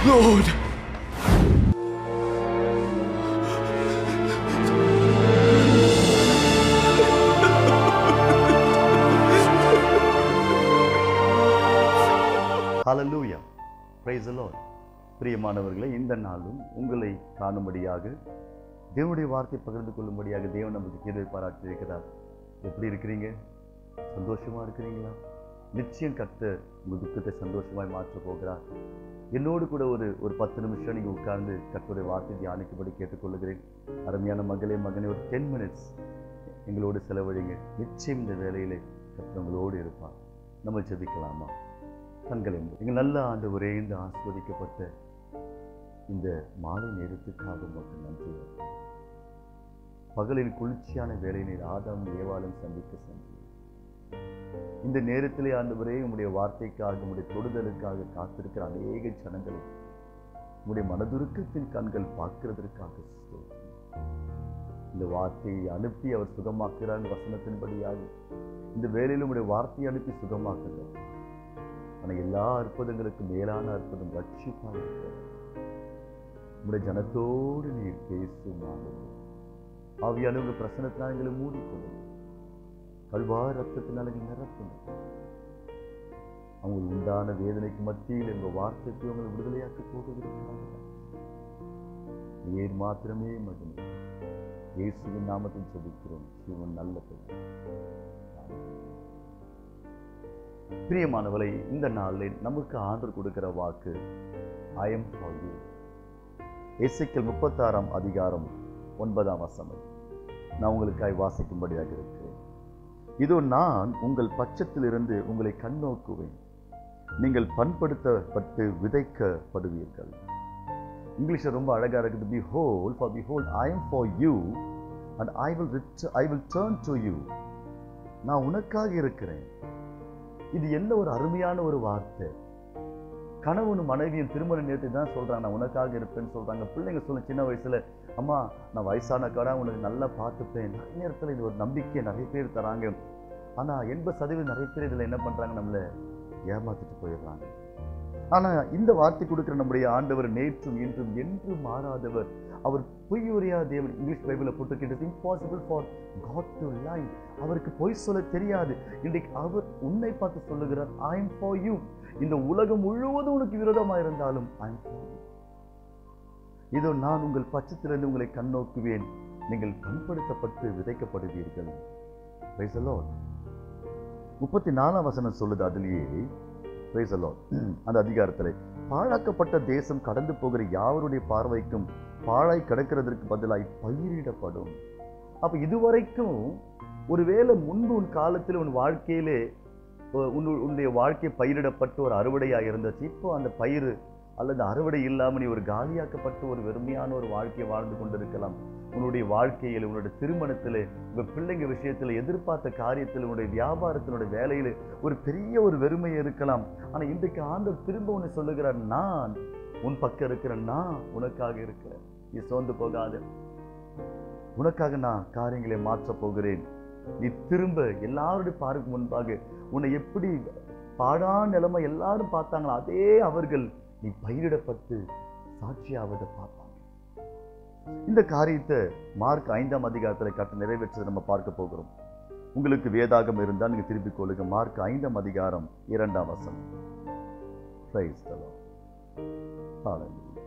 Lord. Hallelujah praise the lord பிரியமானவர்களே இந்த நாளும் உங்களை காணும்படியாக தேவனுடைய வார்த்தை பகிர்ந்து கொள்ளும்படியாக தேவன் நமக்கு கீதை பாராட்டி இருக்கிறார் எப்படி இருக்கிறீங்க சந்தோஷமா இருக்கிறீங்களா நிச்சயம் கத்த உங்க துக்கத்தை சந்தோஷமாய் மாற்ற போகிறார் என்னோடு கூட ஒரு ஒரு பத்து நிமிஷம் நீங்க உட்கார்ந்து கர்த்தருடைய வார்த்தை தியானிக்கும்படி கேட்டுக்கொள்ளுகிறேன் அருமையான மகளே மகனே ஒரு டென் மினிட்ஸ் எங்களோடு செலவழிங்க நிச்சயம் இந்த வேலையிலே கர்த்தர் உங்களோடு இருப்பார் நம்ம ஜெபிக்கலாமா கண்களை மூடி. எங்கள் நல்ல ஆண்டு ஒரே இந்த ஆஸ்வதிக்கப்பட்ட இந்த மாலை நேரத்துக்காக மட்டும் நன்றி ஐயா. பகலின் குளிர்ச்சியான வேலை நீர் ஆதாம் ஏவாளும் சந்திக்க சென்று இந்த நேரத்திலே ஆண்டவரே உம்முடைய வார்த்தைக்காக உம்முடைய தொடுதலுக்காக காத்திருக்கிற அநேக ஜனங்களை உம்முடைய மனதுருக்கத்தின் கண்கள் பார்க்கிறதற்காக ஸ்தோத்திரம். இந்த வார்த்தையை அனுப்பி அவர் சுகமாக்குறார் வசனத்தின்படியாக இந்த வேலையில் உம்முடைய வார்த்தையை அனுப்பி சுகமாக்குகிறார் ஆனால் எல்லா அற்புதங்களுக்கும் மேலான அற்புதம் ரட்சிப்பாக இருக்கிறது உம்முடைய ஜனத்தோடு நீர் பேசும் ஆண்டவரே. ஆவியான உங்க பிரசனத்தினால் எங்களை மூடிக்கொள்ளும் கல்வா ரத்தத்தினால் எங்களை நிரப்பும் அவங்களுக்கு உண்டான வேதனைக்கு மத்தியில் எங்க வார்த்தைக்கு உங்களை விடுதலையாக்க போகிறீர்கள் நீர் மாத்திரமே மகனே இயேசுவின் நாமத்தில் ஜெபிக்கிறோம் சிவன் நல்ல பெயர் பிரியமானவளை இந்த நாளில் நமக்கு ஆண்டர் கொடுக்கிற வாக்கு I am for you Ezekiel முப்பத்தாறாம் அதிகாரம் ஒன்பதாம் வசனம் நான் உங்களுக்காய் வாசிக்கும்படியாக இருக்கிறேன் இதோ நான் உங்கள் பட்சத்திலிருந்து உங்களை கண்ணோக்குவேன் நீங்கள் பண்படுத்தப்பட்டு விதைக்கப்படுவீர்கள் இங்கிலீஷ்ல ரொம்ப அழகா இருக்குது be whole for be whole I am for you and I will I will turn to you நான் உனக்காக இருக்கிறேன் இது என்ன ஒரு அருமையான ஒரு வார்த்தை கணவனும் மனைவியும் திருமண நேரத்தை தான் சொல்றாங்க நான் உனக்காக இருப்பேன்னு சொல்றாங்க பிள்ளைங்க சொல்ல சின்ன வயசுல அம்மா நான் வயசான கடை உனக்கு நல்லா பார்த்துப்பேன் நிறைய நேரத்துல இது ஒரு நம்பிக்கை நிறைய பேர் தராங்க ஆனா எண்பது சதவீதம் நிறைய பேர் இதுல என்ன பண்றாங்க நம்மள ஏமாத்திட்டு போயிடுறாங்க ஆனா இந்த வார்த்தை கொடுக்கிற நம்முடைய ஆண்டவர் நேற்றும் இன்றும் என்றும் மாறாதவர் அவர் பொய்யுரையா தேவன் இங்கிலீஷ் பைபிள போட்டுக்கிட்டு impossible for God to lie அவருக்கு பொய் சொல்ல தெரியாது இன்றைக்கு அவர் உன்னை பார்த்து சொல்லுகிறார் ஐ எம் ஃபார் யூ இந்த உலகம் முழுவதும் உனக்கு விரோதமாக இருந்தாலும் ஐ எம் ஃபார் யூ இதோ நான் உங்கள் பட்சத்திலிருந்து உங்களை கண்ணோக்குவேன் நீங்கள் பண்படுத்தப்பட்டு விதைக்கப்படுவீர்கள் Praise the Lord. முப்பத்தி நாலாம் வசனம் சொல்லுது அதுலயே Praise the Lord. அந்த அதிகாரத்துல பாழாக்கப்பட்ட தேசம் கடந்து போகிற யாவருடைய பார்வைக்கும் பாழாய் கிடக்கிறதற்கு பதிலாய் பயிரிடப்படும் அப்ப இதுவரைக்கும் ஒருவேளை முன்பு உன் காலத்தில் உன் வாழ்க்கையிலே உ- உன்னு- உன்னுடைய வாழ்க்கை பயிரிடப்பட்டு ஒரு அறுவடையா இருந்துச்சு இப்போ அந்த பயிர் அல்லது அறுவடை இல்லாமல் நீ ஒரு காலியாக்கப்பட்ட ஒரு வெறுமையான ஒரு வாழ்க்கையை வாழ்ந்து கொண்டிருக்கலாம் உன்னுடைய வாழ்க்கையில் உன்னுடைய திருமணத்தில் உங்க பிள்ளைங்க விஷயத்துல எதிர்பார்த்த காரியத்தில் உன்னுடைய வியாபாரத்தினுடைய வேலையில ஒரு பெரிய ஒரு வெறுமை இருக்கலாம் ஆனா இன்றைக்கு ஆண்டவர் திரும்ப உன்னை சொல்லுகிறார் நான் உன் பக்கம் இருக்கிறேன் நான் உனக்காக இருக்கிறேன் நீ சோர்ந்து போகாத உனக்காக நான் காரியங்களை மாற்றப் போகிறேன் நீ திரும்ப எல்லாருடைய பார்வைக்கு முன்பாக உன்னை எப்படி பாடான நிலைமை எல்லாரும் பார்த்தாங்களோ அதே அவர்கள் நீ பயிரிடப்பட்டு சாட்சியாவதை பார்ப்பாங்க இந்த காரியத்தை மார்க் ஐந்தாம் அதிகாரத்துல கட்டு நிறைவேற்றதை நம்ம பார்க்க போகிறோம் உங்களுக்கு வேதாகம் இருந்தால் நீங்க திருப்பிக் கொள்ளுங்க மார்க் ஐந்தாம் அதிகாரம் இரண்டாம் வசனம் Praise the Lord. Hallelujah.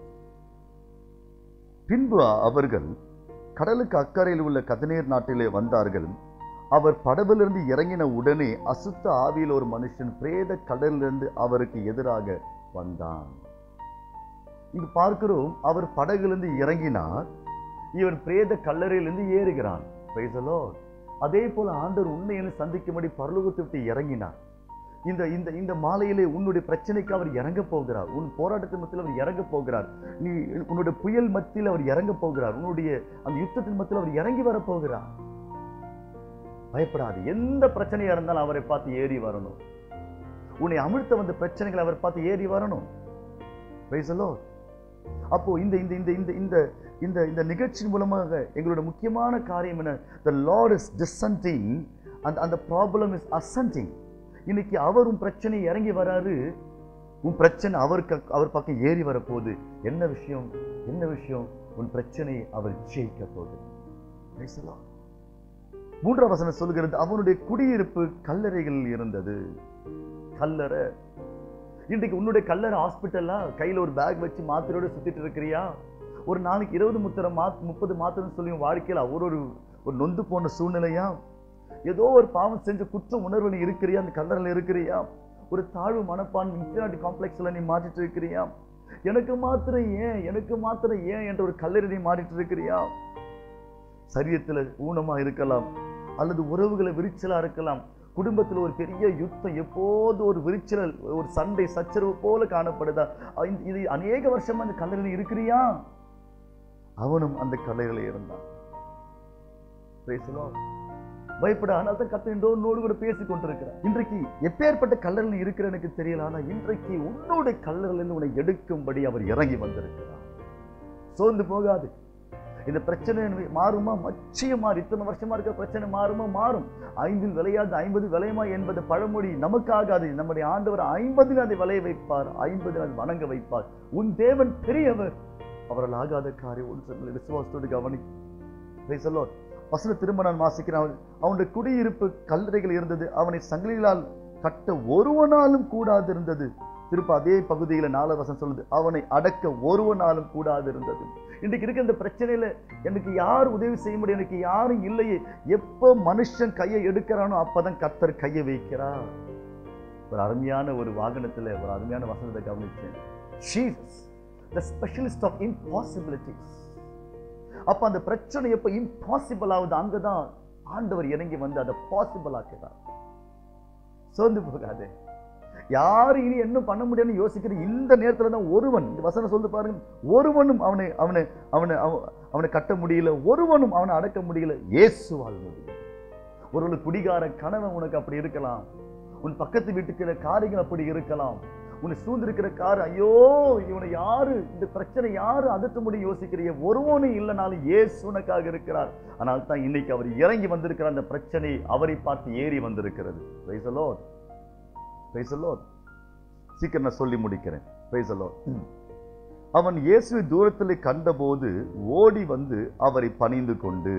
பின்பு அவர்கள் கடலுக்கு அக்கறையில் உள்ள கதநீர் நாட்டிலே வந்தார்கள் அவர் படவிலிருந்து இறங்கின உடனே அசுத்த ஆவியில் ஒரு மனுஷன் பிரேத கடலிலிருந்து அவருக்கு எதிராக வந்தான் இங்கு பார்க்கிறோம் அவர் படகிலிருந்து இறங்கினார் இவன் பிரேத கல்லறையிலிருந்து ஏறுகிறான் Praise the Lord. அதே போல ஆண்டவர் உன்னை என்னை சந்திக்கும்படி பரலோகத்தை விட்டு இறங்கினார் இந்த இந்த இந்த மாலையிலே உன்னுடைய பிரச்சனைக்கு அவர் இறங்க போகிறார் உன் போராட்டத்தின் மத்தியில் அவர் இறங்க போகிறார் நீ உன்னுடைய புயல் மத்தியில் அவர் இறங்க போகிறார் உன்னுடைய அந்த யுத்தத்தின் மத்தியில் அவர் இறங்கி வர போகிறார் பயப்படாது எந்த பிரச்சனையா இருந்தாலும் அவரை பார்த்து ஏறி வரணும் உன்னை அமிழ்த்த வந்த பிரச்சனைகளை அவர் பார்த்து ஏறி வரணும் Praise the Lord. அப்போ இந்த இந்த இந்த இந்த இந்த இந்த இந்த நிகழ்ச்சியின் மூலமாக எங்களோட முக்கியமான காரியம் என்ன the lord is dissenting and அந்த ப்ராப்ளம் இஸ் ascending இன்னைக்கு அவரும் பிரச்சனை இறங்கி வராரு உன் பிரச்சனை அவருக்கு அவர் பக்கம் ஏறி வரப்போகுது என்ன விஷயம் என்ன விஷயம் உன் பிரச்சனையை அவர் ஜெயிக்க போகுது Praise the Lord. மூன்றாம் வசனம் சொல்கிறது அவனுடைய குடியிருப்பு கல்லறைகளில் இருந்தது கல்லறை இன்றைக்கு உன்னுடைய கல்லறை ஹாஸ்பிட்டல்ல கையில ஒரு பேக் வச்சு மாத்திரையோட சுத்திட்டு இருக்கிறியா ஒரு நாளைக்கு இருபது முத்திரை மாத் முப்பது மாத்திரம் சொல்லி உன் வாழ்க்கையில ஒரு ஒரு ஒரு நொந்து போன சூழ்நிலையா ஏதோ ஒரு பாவம் செஞ்ச குற்ற உணர்வு நீ இருக்கிறியா அந்த கல்லறையில் இருக்கிறியா ஒரு தாழ்வு மனப்பான் இன்ஃபியாரிட்டி காம்ப்ளெக்ஸ்ல நீ மாட்டிட்டு இருக்கிறியா எனக்கு மாத்திரம் ஏன் எனக்கு மாத்திரம் ஏன் என்ற ஒரு கல்லறை நீ மாறிட்டு இருக்கிறியா சரீரத்துல ஊனமா இருக்கலாம் அல்லது உறவுகளை விரிச்சலா இருக்கலாம் குடும்பத்துல ஒரு பெரிய யுத்தம் எப்போது ஒரு விரிச்சல் ஒரு சண்டை சச்சரவு போல காணப்படுதா இந்த- இது அநேக வருஷமா அந்த கல்லறையில் இருக்கிறியா அவனும் அந்த கல்லறையில் இருந்தான் Praise the Lord. பயப்பட ஆனால் தான் கத்தோ உன்னோடு கூட பேசிக் கொண்டிருக்கிறார் இன்றைக்கு எப்பேற்பட்ட கல்லறையில் இருக்கிற எனக்கு தெரியல ஆனா இன்றைக்கு உன்னோட கல்லறையிலிருந்து உன்னை எடுக்கும்படி அவர் இறங்கி வந்திருக்கிறார் சோர்ந்து போகாது இந்த பிரச்சனை மாறுமா நிச்சயமா இத்தனை வருஷமா இருக்கிற பிரச்சனை மாறுமா மாறும் ஐந்தில் விளையாது ஐம்பது விளையுமா என்பது பழமொழி நமக்காகாது நம்முடைய ஆண்டவர் ஐம்பதில் அதை விளைய வைப்பார் ஐம்பதில் அதை வணங்க வைப்பார் உன் தேவன் பெரியவர் அவரால் ஆகாத காரியம் ஒன்று விசுவாசத்தோடு கவனி Praise the Lord. வசன திரும்ப நான் வாசிக்கிறேன் அவன் அவனுடைய குடியிருப்பு கல்லறைகள் இருந்தது அவனை சங்கிலிகளால் கட்ட ஒருவனாலும் கூடாது இருந்தது திருப்ப அதே பகுதியில நாலு வசனம் சொல்லுது அவனை அடக்க ஒருவனாலும் கூடாது இருந்தது இன்றைக்கு இருக்க இந்த பிரச்சனையில எனக்கு யார் உதவி செய்ய முடியும் எனக்கு யாரும் இல்லையே எப்போ மனுஷன் கையை எடுக்கிறானோ அப்பதான் கத்தர் கையை வைக்கிறார் ஒரு அருமையான ஒரு வாகனத்துல ஒரு அருமையான வசனத்தை கவனிச்சேன் Jesus the specialist of impossibilities அப்ப அந்த பிரச்சனை எப்ப இம்பாசிபிள் ஆகுது அங்கதான் ஆண்டவர் இறங்கி வந்து அதை பாசிபிள் ஆக்குறார் சோர்ந்து போகாதே யாரு இனி என்ன பண்ண முடியும்னு யோசிக்கிற இந்த நேரத்துல தான் ஒருவன் இந்த வசனம் சொல்லி பாருங்க ஒருவனும் அவனை அவனை அவனை அவ- அவனை கட்ட முடியல ஒருவனும் அவனை அடக்க முடியல இயேசுவால் முடியும் ஒரு குடிகார கணவன் உனக்கு அப்படி இருக்கலாம் உன் பக்கத்து வீட்டுக்கு காரியங்கள் அப்படி இருக்கலாம் உன்னை சூழ்ந்திருக்கிற கார் ஐயோ இவனை யாரு இந்த பிரச்சனை யாரு அதட்ட முடியும் யோசிக்கிறிய ஒருவனும் இல்லைனாலும் ஏசு உனக்காக இருக்கிறார் ஆனால் தான் இன்னைக்கு அவர் இறங்கி வந்திருக்கிற அந்த பிரச்சனை அவரை பார்த்து ஏறி வந்திருக்கிறது Praise the Lord. Praise the Lord. சீக்கிரம் நான் சொல்லி முடிக்கிறேன் Praise the Lord. ம். அவன் இயேசுவை தூரத்திலே கண்டபோது ஓடி வந்து அவரை பணிந்து கொண்டு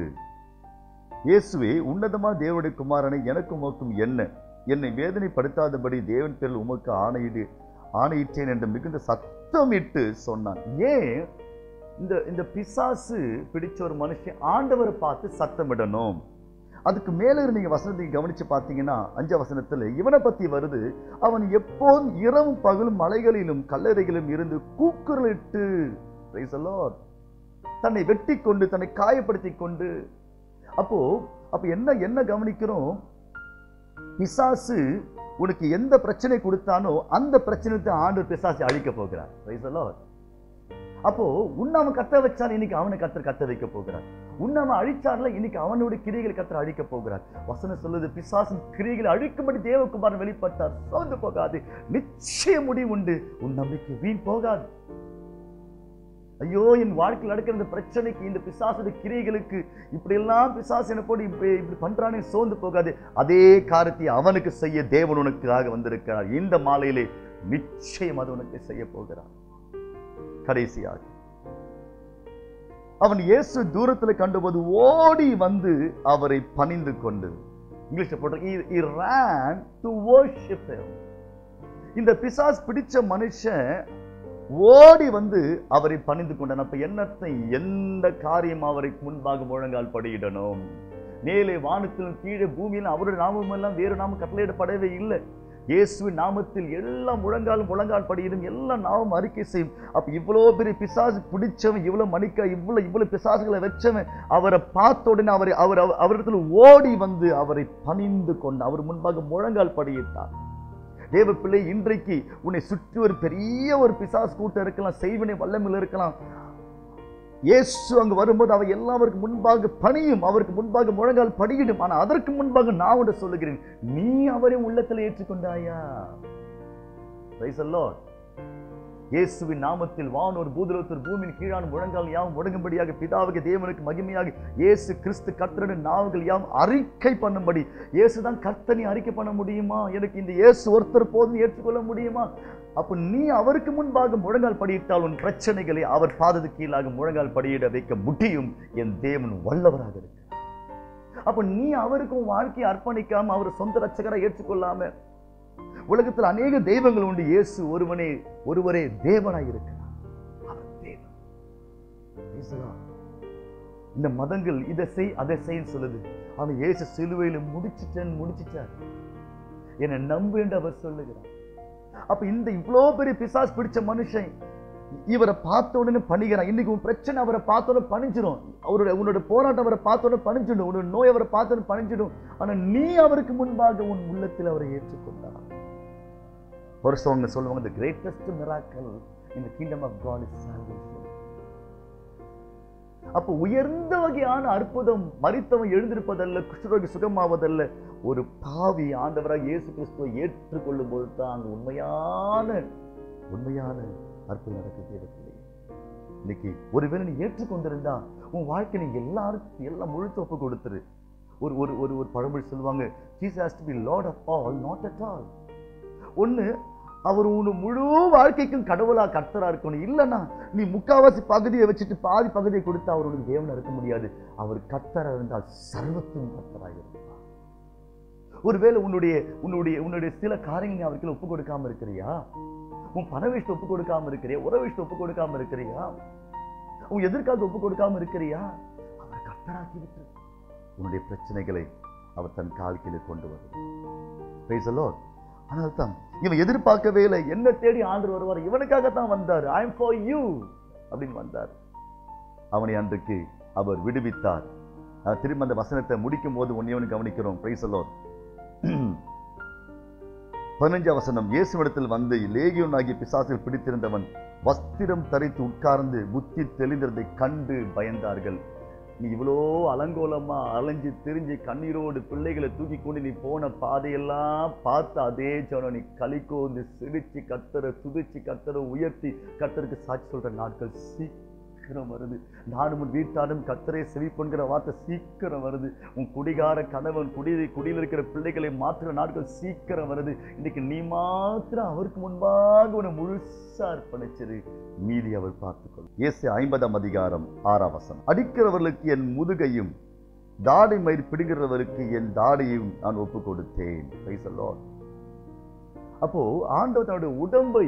இயேசுவே உன்னதமான தேவனுடைய குமாரனை எனக்கும் உமக்கும் என்ன என்னை வேதனைப்படுத்தாதபடி தேவன் பேரில் உமக்கு ஆணையிடு ஆணையிட்டேன் என்று மிகுந்த சத்தமிட்டு சொன்னான் ஏன் இந்த இந்த பிசாசு பிடிச்ச ஒரு மனுஷன் ஆண்டவரை பார்த்து சத்தமிடணும் அதுக்கு மேல நீங்க வசனத்தை கவனிச்சு பார்த்தீங்கன்னா அஞ்ச வசனத்துல இவனை பத்தி வருது அவன் எப்போதும் இரவும் பகலும் மலைகளிலும் கல்லறைகளிலும் இருந்து கூக்குரலிட்டு Praise the Lord. தன்னை வெட்டி கொண்டு தன்னை காயப்படுத்தி கொண்டு அப்போ அப்ப என்ன என்ன கவனிக்கிறோம் பிசாசு உனக்கு எந்த பிரச்சனை கொடுத்தானோ அந்த பிரச்சனையை ஆண்டு பிசாசு அழிக்க போகிறார் Praise the Lord. அப்போ உன்னை அவன் கத்த வச்சான் இன்னைக்கு அவனை கத்தர் கத்த வைக்க போகிறார் உன்னை அவன் அழிச்சார்ல இன்னைக்கு அவனுடைய கிரிகளை கத்தர் அழிக்க போகிறார் வசனம் சொல்லுது பிசாசின் கிரிகளை அழிக்கும்படி தேவகுமாரன் வெளிப்பட்டார் சோர்ந்து போகாது நிச்சய முடிவு உண்டு உன் நம்பிக்கை வீண் போகாது ஐயோ என் வாழ்க்கையில் நடக்கிற இந்த பிரச்சனைக்கு இந்த பிசாசுடைய கிரியைகளுக்கு இப்படி எல்லாம் பிசாசு என்ன போட்டு இப்படி இப்படி பண்றானே சோர்ந்து போகாது அதே காரியத்தை அவனுக்கு செய்ய தேவன் உனக்காக வந்திருக்கிறார் இந்த மாலையிலே நிச்சயம் அது உனக்கு செய்ய போகிறார் கடைசியாக அவன் இயேசு தூரத்துல கண்டபோது ஓடி வந்து அவரை பணிந்து கொண்டு இங்கிலீஷ்ல போட்டு he ran to worship him இந்த பிசாஸ் பிடிச்ச மனுஷன் ஓடி வந்து அவரை பணிந்து கொண்டான் அப்ப என்ன அர்த்தம் எந்த காரியம் அவரை முன்பாக முழங்கால் படியிடணும் மேலே வானத்திலும் கீழே பூமியிலும் அவருடைய நாமம் எல்லாம் வேறு நாமம் கட்டளையிடப்படவே இல்லை இயேசுவின் நாமத்தில் எல்லா முழங்காலும் முழங்கால் படியிடும் எல்லா நாமும் அறிக்கை செய்யும் அப்ப இவ்வளவு பெரிய பிசாசு பிடிச்சவன் இவ்வளவு மணிக்கா இவ்வளவு இவ்வளவு பிசாசுகளை வச்சவன் அவரை பார்த்த உடனே அவரை அவர் அவர்- அவரிடத்துல ஓடி வந்து அவரை பணிந்து கொண்டு அவர் முன்பாக முழங்கால் படியிட்டார் தேவ பிள்ளை இன்றைக்கு உன்னை சுற்றி ஒரு பெரிய ஒரு பிசாசு கூட்டம் இருக்கலாம் செய்வினை வல்லமில் இருக்கலாம் இயேசு அங்கு வரும்போது அவர் எல்லாருக்கு முன்பாக பணியும் அவருக்கு முன்பாக முழங்கால் படியிடும் ஆனால் அதற்கு முன்பாக நான் ஒன்று சொல்லுகிறேன் நீ அவரை உள்ளத்தில் ஏற்றுக்கொண்டாயா Praise the Lord. இயேசுவின் நாமத்தில் வானோர் பூதலோத்தர் பூமியின் கீழான முழங்கால் யாவும் முடங்கும்படியாக பிதாவுக்கு தேவனுக்கு மகிமையாக இயேசு கிறிஸ்து கர்த்தருடைய நாவுகள் யாவும் அறிக்கை பண்ணும்படி இயேசு தான் கர்த்தனை அறிக்கை பண்ண முடியுமா எனக்கு இந்த இயேசு ஒருத்தர் போதும் ஏற்றுக்கொள்ள முடியுமா அப்ப நீ அவருக்கு முன்பாக முழங்கால் படியிட்டால் உன் பிரச்சனைகளை அவர் பாதது கீழாக முழங்கால் படியிட வைக்க முடியும் என் தேவன் வல்லவராக இருக்கிறார் அப்ப நீ அவருக்கு உன் வாழ்க்கையை அர்ப்பணிக்காம அவர் சொந்த ரட்சகரை ஏற்றுக்கொள்ளாம உலகத்தில் அநேக தெய்வங்கள் உண்டு இயேசு ஒருவனே ஒருவரே தேவனாய் இருக்கிறார் அவர் தேவன் Praise the Lord. இந்த மதங்கள் இதை செய் அதை செய்ன்னு சொல்லுது ஆனா இயேசு சிலுவையில முடிச்சிட்டேன் முடிச்சிட்டார் என்னை நம்பு என்று அவர் சொல்லுகிறார் அப்ப இந்த இவ்வளோ பெரிய பிசாஸ் பிடிச்ச மனுஷன் இவரை பார்த்த உடனே பணிகிறான் இன்னைக்கு உன் பிரச்சனை அவரை பார்த்த உடனே பணிஞ்சிடும் அவருடைய உன்னோட போராட்டம் அவரை பார்த்த உடனே பணிஞ்சிடும் உன்னோட நோய் அவரை பார்த்த உடனே பணிஞ்சிடும் ஆனா நீ அவருக்கு முன்பாக உன் உள்ளத்தில் அவரை ஏற்றுக்கொண்டார் ஒரு சோங்க சொல்லுவாங்க the greatest miracle in the kingdom of God is salvation அப்ப உயர்ந்த வகையான அற்புதம் மரித்தவன் எழுந்திருப்பதல்ல குஷ்டரோகி சுகமாவதல்ல ஒரு பாவி ஆண்டவராக இயேசு கிறிஸ்துவை ஏற்றுக்கொள்ளும் போது தான் அங்க உண்மையான உண்மையான அற்புதம் நடக்குது இடத்திலே இன்னைக்கு ஒருவேளை நீ ஏற்றுக்கொண்டிருந்தா உன் வாழ்க்கை நீ எல்லாருக்கும் எல்லாம் முழுத்து ஒப்பு கொடுத்துரு ஒரு ஒரு ஒரு ஒரு பழமொழி சொல்லுவாங்க Jesus has to be lord of all not at all ஒண்ணு அவர் உன் முழு வாழ்க்கைக்கும் கடவுளா கர்த்தரா இருக்கணும் இல்லைன்னா நீ முக்காவாசி பகுதியை வச்சுட்டு பாதி பகுதியை கொடுத்து அவருடைய தேவனா இருக்க முடியாது அவர் கர்த்தரா இருந்தால் சர்வத்தின் கர்த்தராக இருப்பார் ஒருவேளை உன்னுடைய உன்னுடைய உன்னுடைய சில காரியங்களை அவருக்கு ஒப்பு கொடுக்காம இருக்கிறியா உன் பண விஷயத்தை ஒப்பு கொடுக்காம இருக்கிறியா உறவு விஷயத்தை ஒப்பு கொடுக்காம இருக்கிறியா உன் எதிர்காலத்தை ஒப்பு கொடுக்காம இருக்கிறியா அவர் கர்த்தராக்கி விட்டு உன்னுடைய பிரச்சனைகளை அவர் தன் கால் கீழே கொண்டு வருவார் Praise the Lord. ஆனால் தான் இவன் எதிர்பார்க்கவே இல்லை என்ன தேடி ஆண்டு வருவார் இவனுக்காகத்தான் வந்தார் ஐ எம் ஃபார் யூ அப்படின்னு வந்தார் அவனை அன்றைக்கு அவர் விடுவித்தார் நான் திரும்ப அந்த வசனத்தை முடிக்கும் போது ஒன்னையவனு கவனிக்கிறோம் பிரைஸ் அலோர் பதினஞ்சாம் வசனம் இயேசுவிடத்தில் வந்து லேகியோன் ஆகிய பிசாசில் பிடித்திருந்தவன் வஸ்திரம் தரித்து உட்கார்ந்து புத்தி தெளிந்ததை கண்டு பயந்தார்கள் நீ இவ்வளோ அலங்கோலமா அலைஞ்சு திரிஞ்சு கண்ணீரோடு பிள்ளைகளை தூக்கி கொண்டு நீ போன பாதையெல்லாம் பார்த்து அதே ஜனம் நீ கலிக்கோந்து சிரிச்சு கத்தரை துதிச்சு கத்தரை உயர்த்தி கத்தருக்கு சாட்சி சொல்ற நாட்கள் சீக்கிரம் வருது நானும் உன் வீட்டாரும் கத்தரை செவிப்பண்கிற வார்த்தை சீக்கிரம் வருது உன் குடிகார கணவன் குடி குடியில் இருக்கிற பிள்ளைகளை மாற்றுற நாட்கள் சீக்கிரம் வருது இன்னைக்கு நீ மாத்திரம் அவருக்கு முன்பாக உன்னை முழுசா அர்ப்பணிச்சிரு மீதி அவர் பார்த்துக்கொள் இயேசு ஐம்பதாம் அதிகாரம் ஆறாம் வசனம் அடிக்கிறவர்களுக்கு என் முதுகையும் தாடி மயிர் பிடுங்கிறவருக்கு என் தாடியும் நான் ஒப்பு கொடுத்தேன் Praise the Lord. அப்போ ஆண்டவர் தன்னுடைய உடம்பை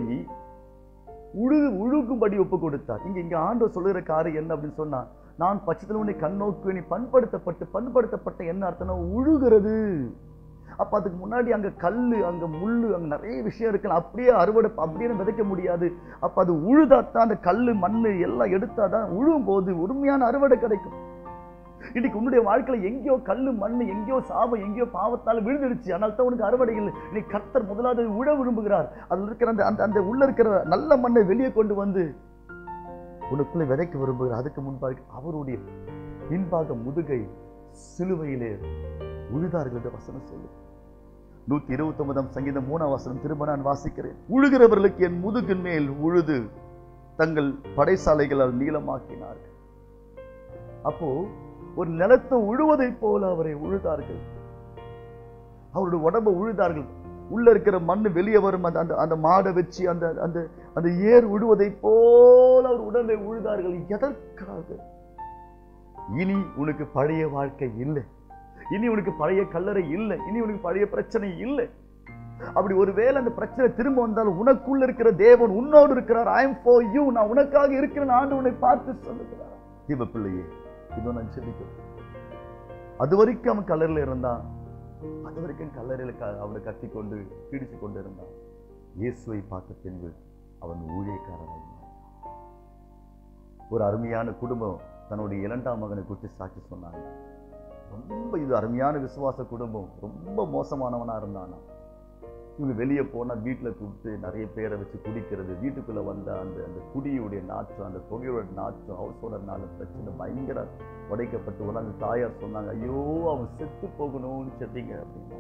உழு உழுகும்படி ஒப்பு கொடுத்தார் இங்க இங்க ஆண்டவர் சொல்லுகிற காரியம் என்ன அப்படின்னு சொன்னா நான் பட்சத்தில் உன்னை கண்ணோக்கு நீ பண்படுத்தப்பட்டு பண்படுத்தப்பட்ட என்ன அர்த்தம்னா உழுகிறது அப்ப அதுக்கு முன்னாடி அங்க கல்லு அங்க முள்ளு அங்க நிறைய விஷயம் இருக்கலாம் அப்படியே அறுவடை அப்படியே விதைக்க முடியாது அப்ப அது உழுதாத்தான் அந்த கல்லு மண்ணு எல்லாம் எடுத்தாதான் உழுவும் போது உண்மையான அறுவடை கிடைக்கும் இன்னைக்கு உன்னுடைய வாழ்க்கையில எங்கேயோ கல்லு மண்ணு எங்கேயோ சாபம் எங்கேயோ பாவத்தால் விழுந்துடுச்சு ஆனால் தான் உனக்கு அறுவடை இல்லை நீ கர்த்தர் முதலாவது உழ விரும்புகிறார் அதில் இருக்கிற அந்த அந்த அந்த உள்ள இருக்கிற நல்ல மண்ணை வெளியே கொண்டு வந்து உனக்குள்ளே விதைக்க விரும்புகிறார் அதுக்கு முன்பாக அவருடைய பின்பாக முதுகை சிலுவையிலே உழுதார்கள் என்று வசனம் சொல்லு நூத்தி இருபத்தி ஒன்பதாம் சங்கீதம் மூணாம் வசனம் திரும்ப நான் வாசிக்கிறேன் உழுகிறவர்களுக்கு என் முதுகின் மேல் உழுது தங்கள் படைசாலைகளால் நீளமாக்கினார்கள் அப்போ ஒரு நிலத்தை உழுவதைப் போல அவரை உழுதார்கள் அவருடைய உடம்பை உழுதார்கள் உள்ள இருக்கிற மண்ணு வெளியே வரும் அந்த அந்த அந்த மாடை வச்சு அந்த அந்த அந்த ஏர் உழுவதைப் போல அவர் உடம்பை உழுதார்கள் எதற்காக இனி உனக்கு பழைய வாழ்க்கை இல்லை இனி உனக்கு பழைய கல்லறை இல்லை இனி உனக்கு பழைய பிரச்சனை இல்லை அப்படி ஒருவேளை அந்த பிரச்சனை திரும்ப வந்தால் உனக்குள்ள இருக்கிற தேவன் உன்னோடு இருக்கிறார் ஐ எம் ஃபார் யூ நான் உனக்காக இருக்கிறேன் ஆண்டு உன்னை பார்த்து சொல்லுகிறார் தீப பிள்ளையே இதோ நான் செபிக்கிறேன் அது வரைக்கும் அவன் கல்லறையில் இருந்தான் அது வரைக்கும் கல்லறையில் க அவனை கட்டி கொண்டு பிடிச்சு கொண்டு இருந்தான் இயேசுவை பார்த்த பின்பு அவன் ஊழியக்காரனாய் மாறினான். ஒரு அருமையான குடும்பம் தன்னுடைய இரண்டாம் மகனை குறித்து சாட்சி சொன்னாங்க ரொம்ப இது அருமையான விசுவாச குடும்பம் ரொம்ப மோசமானவனா இருந்தானா இவங்க வெளியே போனா வீட்டுல கூப்பிட்டு நிறைய பேரை வச்சு குடிக்கிறது வீட்டுக்குள்ள வந்த அந்த அந்த குடியுடைய நாற்றம் அந்த புகையோட நாற்றம் ஹவுஸ் ஓனர்னால பிரச்சனை பயங்கர உடைக்கப்பட்டு உடனே அந்த தாயார் சொன்னாங்க ஐயோ அவன் செத்து போகணும்னு சொன்னீங்க அப்படின்னா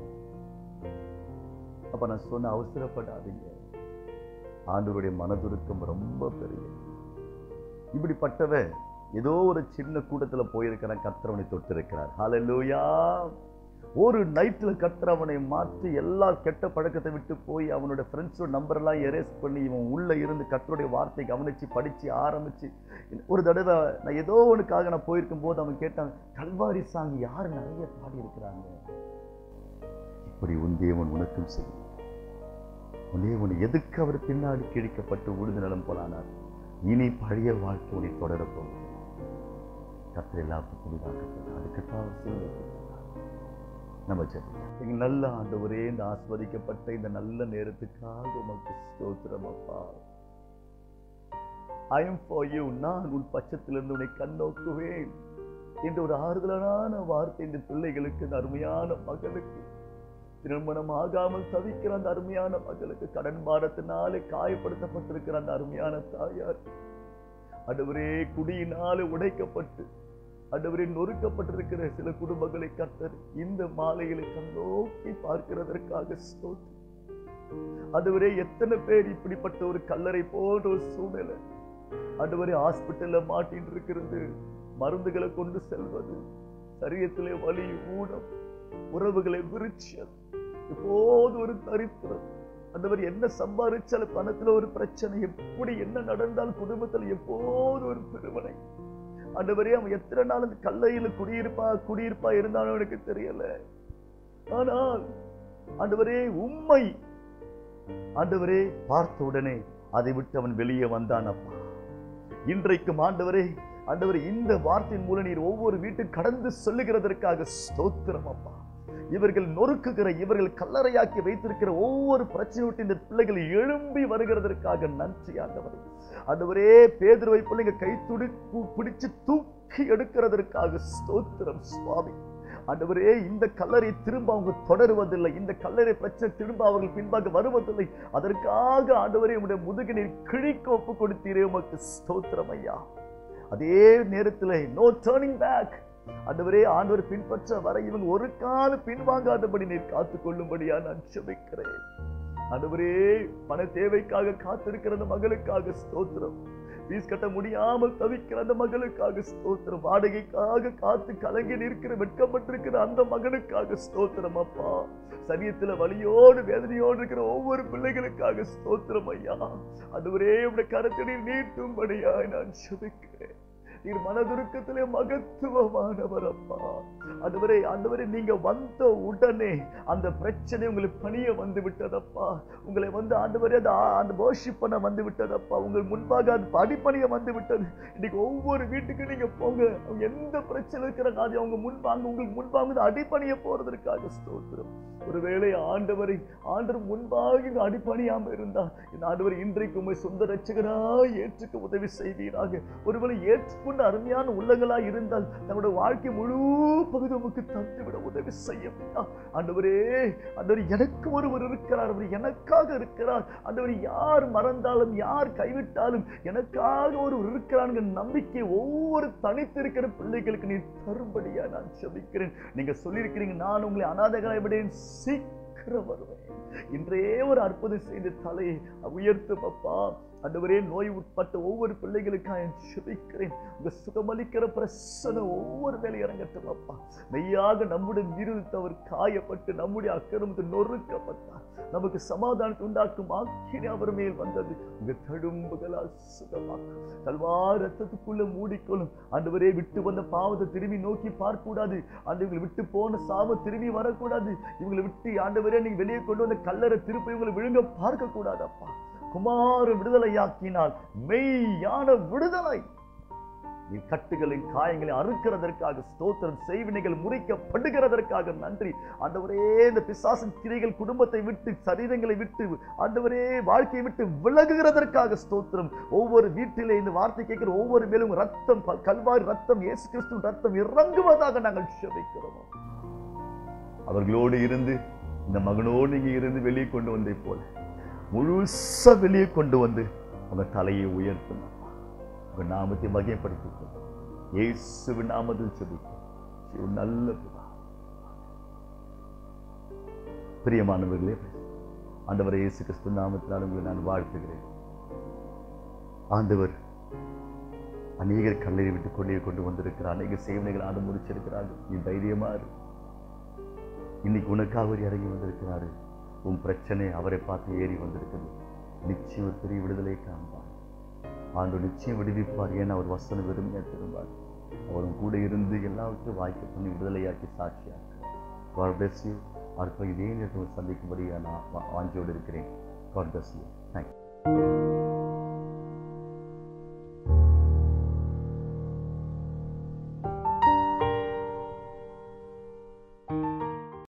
அப்ப நான் சொன்ன அவசரப்படாதீங்க ஆண்டவருடைய மனதுருக்கம் ரொம்ப பெரிய இப்படிப்பட்டவன் ஏதோ ஒரு சின்ன கூட்டத்துல போயிருக்கிற கர்த்தரவனை தொட்டிருக்கிறார் ஹalleluya ஒரு நைட்ல கர்த்தர் அவனை மாற்றி எல்லா கெட்ட பழக்கத்தை விட்டு போய் அவனோட ஃப்ரெண்ட்ஸோட நம்பர் எல்லாம் எரேஸ் பண்ணி இவன் உள்ள இருந்து கர்த்தருடைய வார்த்தை கவனிச்சு படிச்சு ஆரம்பிச்சு ஒரு தடவை நான் ஏதோ ஒண்ணுக்காக நான் போயிருக்கும் போது அவன் கேட்டான் கல்வாரி சாங் யார் நிறைய பாடி இருக்கிறாங்க இப்படி உன் தேவன் உனக்கும் செய்யும் உன் தேவன் எதுக்கு அவர் பின்னாடி கிழிக்கப்பட்டு உழுது நலம் போலானார் இனி பழைய வாழ்க்கை உன்னை தொடரப் போகுது கர்த்தர் எல்லாத்துக்கும் புதிதாக்கப்பட்டார் அதுக்குத்தான் அவர் சிலுவைக்கு போனார். நம்ம ஜெபிக்கலாம். எங்க நல்ல ஆண்டவரே இந்த ஆஸ்வதிக்கப்பட்ட இந்த நல்ல நேரத்துக்காக உமக்கு ஸ்தோத்திரம் அப்பா ஐ எம் ஃபார் யூ நான் உன் பட்சத்திலிருந்து உன்னை கண்ணோக்குவேன் என்ற ஒரு ஆறுதலான வார்த்தை இந்த பிள்ளைகளுக்கு இந்த அருமையான மகளுக்கு திருமணம் ஆகாமல் தவிக்கிற அந்த அருமையான மகளுக்கு கடன் பாரத்தினாலே காயப்படுத்தப்பட்டிருக்கிற அந்த அருமையான தாயார் அடுவரே குடியினாலே உடைக்கப்பட்டு அடுவரே நொறுக்கப்பட்டிருக்கிற சில குடும்பங்களை கத்தர் இந்த மாலைகளை கண்ணோக்கி பார்க்கிறதற்காக ஸ்தோத்திரம் அதுவரை எத்தனை பேர் இப்படிப்பட்ட ஒரு கல்லறை போன்ற ஒரு சூழ்நிலை அதுவரை ஹாஸ்பிட்டல்ல மாட்டின்னு இருக்கிறது மருந்துகளை கொண்டு செல்வது சரீரத்திலே வலி ஊனம் உறவுகளை விரிச்சல் எப்போது ஒரு தரித்திரம் அந்தவர் என்ன சம்பாதிச்சாலும் பணத்துல ஒரு பிரச்சனை எப்படி என்ன நடந்தால் குடும்பத்துல எப்போது ஒரு பெருமனை ஆண்டவரே அவன் எத்தனை நாள் அந்த கல்லையில குடியிருப்பா குடியிருப்பா இருந்தாலும் எனக்கு தெரியல ஆனால் ஆண்டவரே உண்மை ஆண்டவரே பார்த்த உடனே அதை விட்டு அவன் வெளியே வந்தான் அப்பா இன்றைக்கும் ஆண்டவரே ஆண்டவரே இந்த வார்த்தையின் மூலம் நீர் ஒவ்வொரு வீட்டுக்கு கடந்து சொல்லுகிறதற்காக ஸ்தோத்திரம் அப்பா இவர்கள் நொறுக்குகிற இவர்கள் கல்லறையாக்கி வைத்திருக்கிற ஒவ்வொரு பிரச்சனை விட்டு இந்த பிள்ளைகள் எழும்பி வருகிறதற்காக நன்றி ஆண்டவரே ஆண்டவரே பேதுருவை பிள்ளைங்க கை துடி பிடிச்சு தூக்கி எடுக்கிறதற்காக ஸ்தோத்திரம் சுவாமி ஆண்டவரே இந்த கல்லறை திரும்ப அவங்க தொடருவதில்லை இந்த கல்லறை பிரச்சனை திரும்ப அவர்கள் பின்பாக வருவதில்லை அதற்காக ஆண்டவரே உடைய முதுகு நீர் கிழிக்க ஒப்பு கொடுத்தீரே உமக்கு ஸ்தோத்திரம் ஐயா அதே நேரத்தில் நோ டேர்னிங் பேக் ஆண்டவரே ஆண்டவர் பின்பற்ற வர இவங்க ஒரு கால பின்வாங்காதபடி நீர் காத்துக் கொள்ளும்படியா நான் செபிக்கிறேன் ஆண்டவரே பண தேவைக்காக காத்திருக்கிற அந்த மகளுக்காக ஸ்தோத்திரம் ஃபீஸ் கட்ட முடியாமல் தவிக்கிற அந்த மகளுக்காக ஸ்தோத்திரம் வாடகைக்காக காத்து கலங்கி நிற்கிற வெட்கப்பட்டிருக்கிற அந்த மகனுக்காக ஸ்தோத்திரம் அப்பா சரியத்துல வலியோடு வேதனையோடு இருக்கிற ஒவ்வொரு பிள்ளைகளுக்காக ஸ்தோத்திரம் ஐயா அதுவரே உடைய கருத்தடியில் நீட்டும்படியாய் நான் செபிக்கிறேன் நீர் மனதுருக்கத்திலே மகத்துவமானவர் அப்பா அதுவரை ஆண்டவரே நீங்க வந்த உடனே அந்த பிரச்சனை உங்களுக்கு பணிய வந்து விட்டதப்பா உங்களை வந்து ஆண்டவரே அந்த ஆ- அந்த worship பண்ண வந்து விட்டதப்பா உங்கள் முன்பாக அது படிப்பணிய வந்து விட்டது இன்னைக்கு ஒவ்வொரு வீட்டுக்கு நீங்க போங்க அவங்க எந்த பிரச்சனை இருக்கிற அது அவங்க முன்பாங்க உங்களுக்கு முன்பாக இந்த அடிப்பணிய போறதற்காக ஸ்தோத்திரம் ஒருவேளை ஆண்டவரை ஆண்டவர் முன்பாக இந்த அடிப்பணியாம இருந்தா இந்த ஆண்டவர் இன்றைக்கு உண்மை சொந்த ரட்சகராய் ஏற்றுக்க உதவி செய்வீராக ஒருவேளை ஏற்றுக்கொண்ட அருமையான உள்ளங்களாய் இருந்தால் நம்முடைய வாழ்க்கை முழு பகுதி உமக்கு தந்துவிட உதவி செய்ய ஆண்டவரே ஆண்டவர் எனக்கு ஒருவர் இருக்கிறார் அவர் எனக்காக இருக்கிறார் ஆண்டவர் யார் மறந்தாலும் யார் கைவிட்டாலும் எனக்காக ஒருவர் இருக்கிறாங்க நம்பிக்கை ஒவ்வொரு தனித்திருக்கிற பிள்ளைகளுக்கு நீ தரும்படியா நான் செபிக்கிறேன் நீங்க சொல்லியிருக்கிறீங்க நான் உங்களை அனாதைகளாய் விடேன் சீக்கிரம் வருவேன் இன்றே ஒரு அற்புதம் செய்து தலையை உயர்த்தும் அப்பா ஆண்டவரே நோய் உட்பட்ட ஒவ்வொரு பிள்ளைகளுக்காக நான் செபிக்கிறேன் உங்க சுகமளிக்கிற பிரசனை ஒவ்வொரு வேலை இறங்கட்டும் அப்பா மெய்யாக நம்முடைய மீறல் தவறு காயப்பட்டு நம்முடைய அக்கிரமத்தில் நொறுக்கப்பட்டார் நமக்கு சமாதானத்தை உண்டாக்கும் ஆக்கினி அவர் மேல் வந்தது உங்க தழும்புகளால் சுகமாக்கும் கல்வார் ரத்தத்துக்குள்ள மூடிக்கொள்ளும் ஆண்டவரே விட்டு வந்த பாவத்தை திரும்பி நோக்கி பார்க்க கூடாது ஆண்டவங்களை விட்டு போன சாம திரும்பி வரக்கூடாது இவங்களை விட்டு ஆண்டவரே நீங்க வெளியே கொண்டு வந்த கல்லறை திருப்பி இவங்களை விழுங்க பார்க்க கூடாது அப்பா குமார விடுதலையாக்கினால் மெய்யான விடுதலை நீ கட்டுகளின் காயங்களை அறுக்கிறதற்காக ஸ்தோத்திரம் செய்வினைகள் முறிக்கப்படுகிறதற்காக நன்றி ஆண்டவரே இந்த பிசாசின் கிரைகள் குடும்பத்தை விட்டு சரீரங்களை விட்டு ஆண்டவரே வாழ்க்கையை விட்டு விலகுகிறதற்காக ஸ்தோத்திரம் ஒவ்வொரு வீட்டிலே இந்த வார்த்தை கேட்கிற ஒவ்வொரு மேலும் ரத்தம் ப- கல்வாரி ரத்தம் இயேசு கிறிஸ்து ரத்தம் இறங்குவதாக நாங்கள் செபிக்கிறோம் அவர்களோடு இருந்து இந்த மகனோடு இங்கே இருந்து வெளியே கொண்டு வந்ததை போல முழுசா வெளியே கொண்டு வந்து உங்க தலையை உயர்த்தணும் உங்க நாமத்தை மகிமைப்படுத்திக்கோ இயேசுவின் நாமத்தில் செபிக்கும் சிவ நல்ல பிதா. பிரியமானவர்களே ஆண்டவரை இயேசு கிறிஸ்து நாமத்தினால் உங்களை நான் வாழ்த்துகிறேன் ஆண்டவர் அநேகர் கல்லறை விட்டு கொண்டே கொண்டு வந்திருக்கிறார் அநேக சேவனைகள் ஆண்டு முடிச்சிருக்கிறார்கள் நீ தைரியமா இரு இன்னைக்கு உனக்காக அவர் இறங்கி வந்திருக்கிறாரு உன் பிரச்சனை அவரை பார்த்து ஏறி வந்திருக்குது நிச்சயம் ஒரு பெரிய விடுதலை காண்பார் ஆண்டு நிச்சயம் விடுவிப்பார் ஏன்னா அவர் வசனம் வெறுமையாக திரும்பார் அவரும் கூட இருந்து எல்லாவற்றையும் வாய்க்க பண்ணி விடுதலையாக்கி சாட்சியாக்குவார் God bless you அடுத்த இதே நேரத்தில் சந்திக்கும்படி நான் வா- வாஞ்சியோடு இருக்கிறேன் God bless you. Thank you.